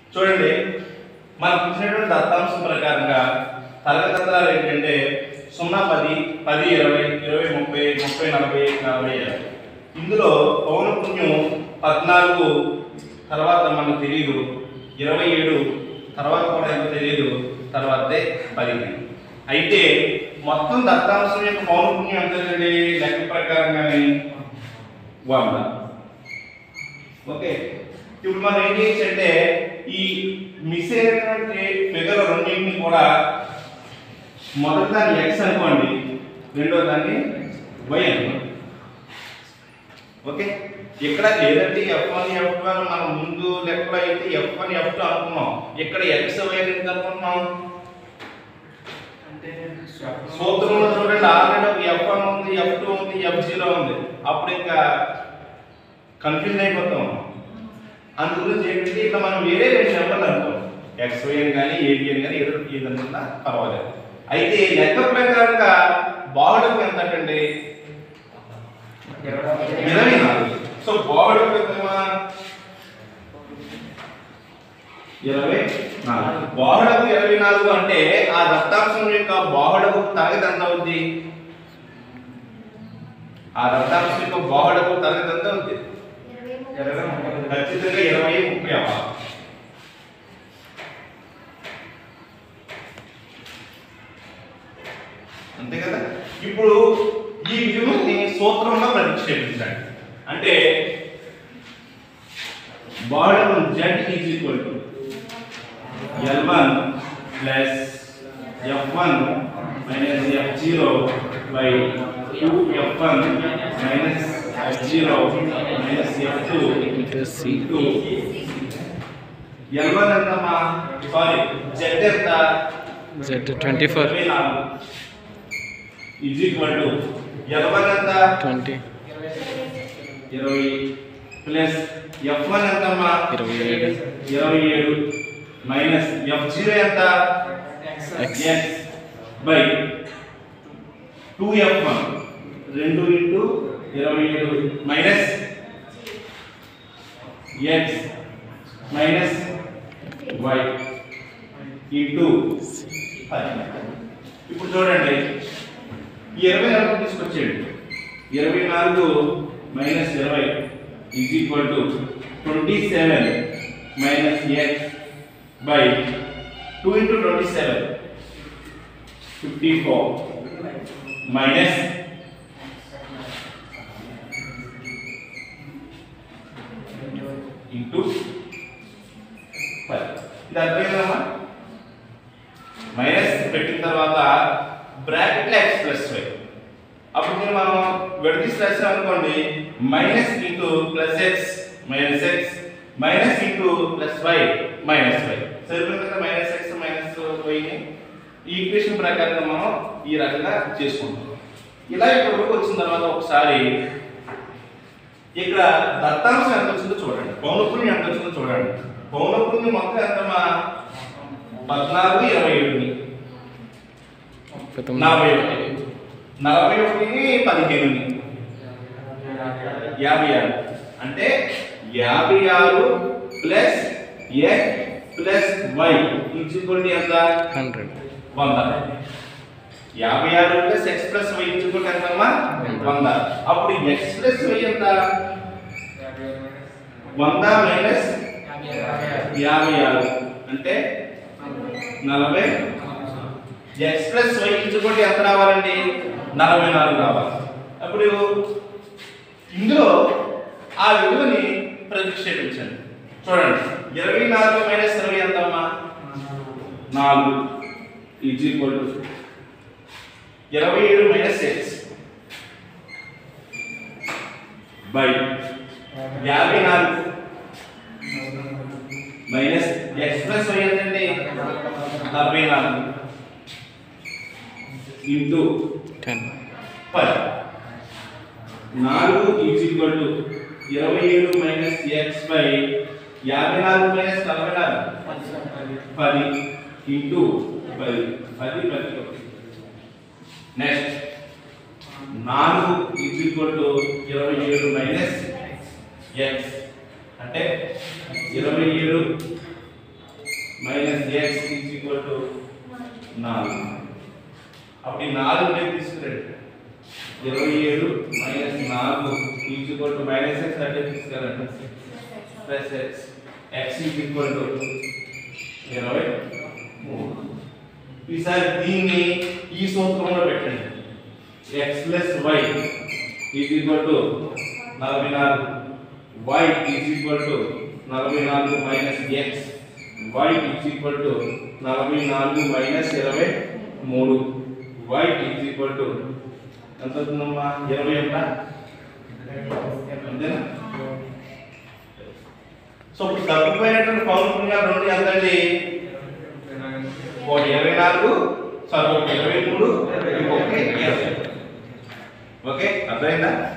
చూడండి మనకు ఇచ్చినటువంటి దత్తాంశం ప్రకారంగా తరగతంత్రాలు ఏంటంటే సున్నా పది పది ఇరవై ఇరవై ముప్పై ముప్పై నలభై నలభై యాభై ఇందులో పౌన పుణ్యం పద్నాలుగు తర్వాత మనకు తెలియదు ఇరవై ఏడు తర్వాత కూడా ఎంత తెలియదు తర్వాతే పదిహేను అయితే మొత్తం దత్తాంశం యొక్క పౌన పుణ్యం ఎంత అండి లెక్క ప్రకారంగానే వంద ఓకే ఇప్పుడు మనం ఏం చేయొచ్చు అంటే ఈ మిస్ అయినటువంటి ఫిగర్ రెండింటిని కూడా మొదటి దాన్ని ఎక్స్ అనుకోండి రెండో దాన్ని వై అనుకోండి ఓకే ఇక్కడ లేదంటే ఎఫ్ వన్ ఎఫ్ వన్ మనం ముందు లెక్కలో అయితే ఎఫ్ వన్ ఎఫ్ టూ అనుకున్నాం ఇక్కడ ఎక్స్ వై ఎంత అనుకున్నాం సూత్రంలో చూడండి ఆల్రెడీ ఒక ఎఫ్ వన్ ఉంది ఎఫ్ టూ ఉంది ఎఫ్ జీరో ఉంది అప్పుడు ఇంకా కన్ఫ్యూజ్ అయిపోతాం అందు గురించి ఏంటంటే ఇట్లా మనం వేరే రెండు నెంబర్లు అనుకోం ఎక్స్ వైఎన్ కానీ ఏబిఎన్ కానీ ఏదో ఏదన్నా పర్వాలేదు అయితే లెక్క ప్రకారంగా బావుడకు ఎంత అండి ఇరవై నాలుగు సో బావుడకు ఎంతమా ఇరవై నాలుగు బాహుడకు ఇరవై నాలుగు అంటే ఆ దత్తాంశం యొక్క బాహుడకు తరగతి ఎంత అవుద్ది ఆ దత్తాంశం యొక్క బాహుడకు తరగతి ఎంత అవుద్ది ఖచ్చితంగా ఇరవై ముప్పై అవ్వాలి అంతే కదా ఇప్పుడు ఈ విలువని సూత్రంలో ప్రతిక్షేపించండి అంటే బాడమ్ Z is equal to L1 plus F1 minus F0 by 2F1 minus F0 minus F2 into L1 ఎంతమ్మా సారీ Z ఎంత Z twenty four is equal to L1 ఎంత ట్వంటీ ఇరవై ప్లస్ F1 ఎంతమ్మా ఇరవై ఏడు ఇరవై ఏడు మైనస్ ఎఫ్ జీరో ఎంత X X by two F one రెండు ఇంటూ ఇరవై ఏడు minus X minus Y into పది ఇప్పుడు చూడండి ఈ ఇరవై నాలుగు తీసుకొచ్చేయండి ఇరవై నాలుగు మైనస్ ఇరవై is equal to twenty seven minus X by two into twenty seven fifty four minus into పది ఇది అర్థమైందమ్మా మైనస్ పెట్టిన తర్వాత బ్రాకెట్లో ఎక్స్ ప్లస్ వై అప్పుడు మీరు మనం విడదీసి రాసాం అనుకోండి minus into plus X minus X minus into plus Y minus Y సరిపోయింది కదా మైనస్ ఎక్స్ మైనస్ వైని ఈ ఈక్వేషన్ ప్రకారంగా మనం ఈ రకంగా చేసుకుంటాం ఇలా ఇక్కడ వరకు వచ్చిన తర్వాత ఒకసారి ఇక్కడ దత్తాంశం ఎంత వచ్చిందో చూడండి పౌనపుణ్యం ఎంత వచ్చిందో చూడండి పౌనపుణ్యం మొత్తం ఎంతమా పద్నాలుగు ఇరవై ఏడుని నలభై ఒకటి నలభై ఒకటిని పదిహేనుని యాభై ఆరు అంటే యాభై ఆరు plus X plus Y equal ఎంత హండ్రెడ్ వంద యాభై ఆరు plus X plus Y equal ఎంతమ్మా వంద అప్పుడు ఎక్స్ ప్లస్ వై ఎంత వంద మైనస్ యాభై ఆరు అంటే నలభై ఎక్స్ ప్లస్ వై ఈక్వల్ ఎంత రావాలండి నలభై నాలుగు రావాలి అప్పుడు ఇందులో ఆ విలువని ప్రతిక్షేపించండి చూడండి ఇరవై నాలుగు మైనస్ ఇరవై ఎంతమ్మా నాలుగు ఈజ్ ఈక్వల్ టు ఇరవై ఏడు మైనస్ ఎక్స్ బై యాభై నాలుగు మైనస్ ఎక్స్ ప్లస్ వై ఎంతండి నలభై నాలుగు ఇంటూ టెన్ పది నాలుగు ఈజ్ ఈక్వల్ టు ఇరవై ఏడు మైనస్ ఎక్స్ బై యాభై నాలుగు మైనస్ నలభై నాలుగు పది ఇంటూ పది పది పది ఒకటి నెక్స్ట్ నాలుగు ఈజ్ ఈక్వల్ టు ఇరవై ఏడు మైనస్ ఎక్స్ అంటే ఇరవై ఏడు minus X is equal to నాలుగు అప్పుడు ఈ నాలుగు నేను తీసుకురండి ఇరవై ఏడు మైనస్ నాలుగు is equal to minus X అంటే తీసుకురండి plus X X is equal to ఇరవై మూడు ఈసారి దీన్ని ఈ సూత్రంలో పెట్టండి X plus Y is equal to నలభై నాలుగు వై ఈజ్ ఈక్వల్ టు నలభై నాలుగు minus X Y is equal to నలభై నాలుగు మైనస్ ఇరవై మూడు వై ఈజ్ ఈక్వల్ టు ఎంత అవుతుందమ్మా ఇరవై ఎంత అంతేనా సో ఇప్పుడు తప్పిపోయినటువంటి పౌరులుగా రెండు ఎంత అండి ఒకటి ఇరవై నాలుగు సారీ ఒకటి ఇరవై మూడు ఇంకొకటి ఇరవై ఓకే అర్థమైందా